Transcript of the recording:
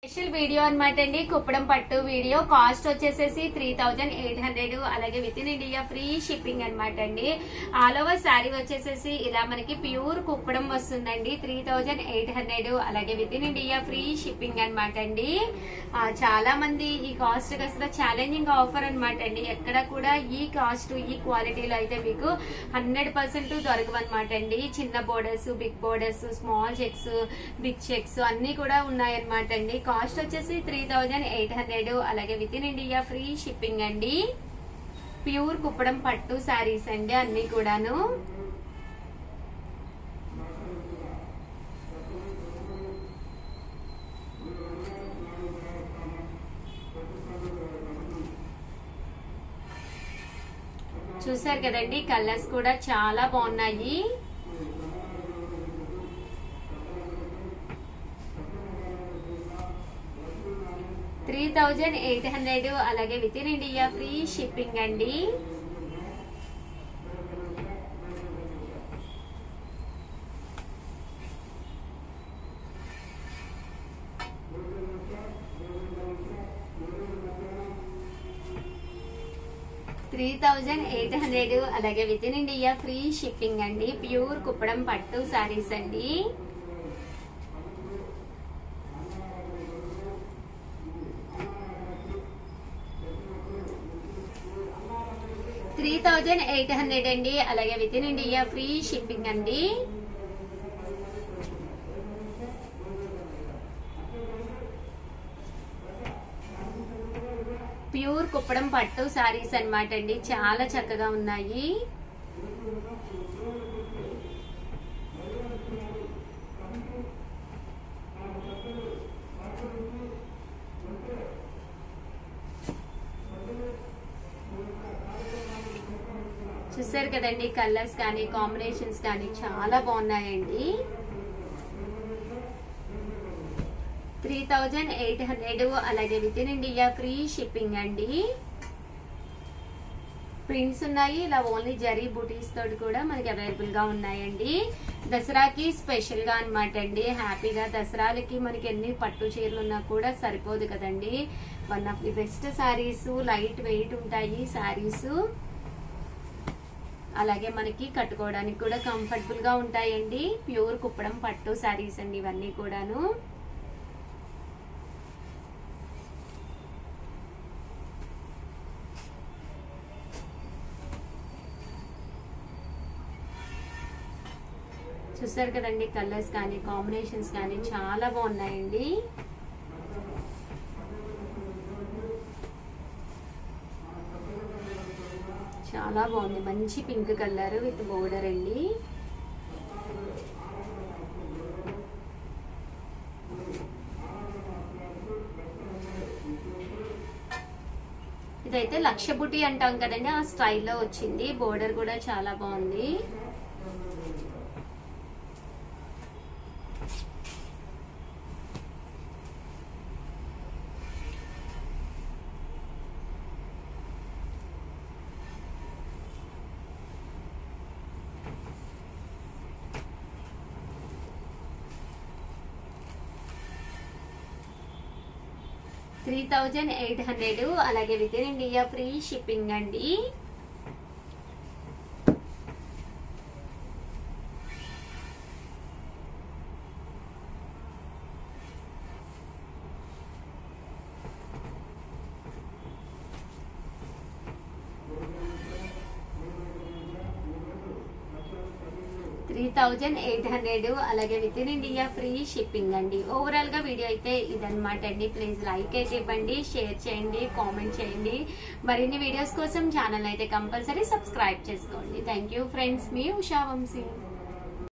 special video అనమాట అండి కుప్పడం పట్టు వీడియో కాస్ట్ వచ్చేసేసి త్రీ థౌజండ్ ఎయిట్ హండ్రెడ్ అలాగే within India free shipping అనమాట అండి ఆల్ ఓవర్ శారీ వచ్చేసేసి ఇలా మనకి ప్యూర్ కుప్పడం వస్తుందండి త్రీ థౌజండ్ ఎయిట్ హండ్రెడ్ అలాగే within India free shipping అనమాట అండి ఆ, చాలా మంది ఈ కాస్ట్ కి అసలు ఛాలెంజింగ్ ఆఫర్ అనమాట అండి ఎక్కడ కూడా ఈ కాస్ట్ ఈ క్వాలిటీలో అయితే మీకు హండ్రెడ్ పర్సెంట్ దొరకవన్నమాట అండి చిన్న borders big borders small checks big checks అన్ని కూడా ఉన్నాయన్నమాట అండి కాస్ట్ వచ్చేసి త్రీ థౌజండ్ ఎయిట్ హండ్రెడ్ అలాగే within India free shipping అండి ప్యూర్ కుప్పడం పట్టు శారీస్ అండి అన్ని కూడాను చూసారు కదండి కలర్స్ కూడా చాలా బాగున్నాయి త్రీ థౌజండ్ ఎయిట్ హండ్రెడ్ అలాగే within India free shipping అండి త్రీ థౌజండ్ ఎయిట్ హండ్రెడ్ అలాగే within India free shipping అండి ప్యూర్ కుప్పడం పట్టు శారీస్ అండి త్రీ థౌజండ్ ఎయిట్ హండ్రెడ్ అండి అలాగే within India free shipping అండి ప్యూర్ కుప్పడం పట్టు శారీస్ అన్నమాట అండి చాలా చక్కగా ఉన్నాయి చూసారు కదండి కలర్స్ కానీ కాంబినేషన్స్ కానీ చాలా బాగున్నాయండి త్రీ థౌజండ్ ఎయిట్ హండ్రెడ్ అలాగే within India free shipping అండి ప్రింట్స్ ఉన్నాయి ఇలా ఓన్లీ జరీ బుటీస్ తోటి కూడా మనకి అవైలబుల్ గా ఉన్నాయండి దసరాకి స్పెషల్ గా అనమాట అండి హ్యాపీగా దసరాలకి మనకి ఎన్ని పట్టు చీరలు ఉన్నా కూడా సరిపోదు కదండి one of the best saris lightweight ఉంటాయి శారీస్ అలాగే మనకి కట్టుకోవడానికి కూడా కంఫర్టబుల్ గా ఉంటాయండి ప్యూర్ కుప్పడం పట్టు శారీస్ అండి ఇవన్నీ కూడాను చూసారు కదండి కలర్స్ కానీ కాంబినేషన్స్ కానీ చాలా బాగున్నాయండి చాలా బాగుంది మంచి పింక్ కలర్ విత్ బోర్డర్ అండి ఇదైతే లక్ష బుటి అంటాం కదండి ఆ స్టైల్లో వచ్చింది బోర్డర్ కూడా చాలా బాగుంది త్రీ థౌజండ్ ఎయిట్ హండ్రెడ్ అలాగే within India free shipping అండి త్రీ థౌజండ్ ఎయిట్ హండ్రెడ్ అలాగే within India free shipping అండి ఓవరాల్ గా వీడియో అయితే ఇదన్నమాట అండి ప్లీజ్ లైక్ అయితే ఇవ్వండి షేర్ చేయండి కామెంట్ చేయండి మరిన్ని వీడియోస్ కోసం ఛానల్ అయితే కంపల్సరీ సబ్స్క్రైబ్ చేసుకోండి థ్యాంక్ యూ ఫ్రెండ్స్ మీ ఉషా వంశీ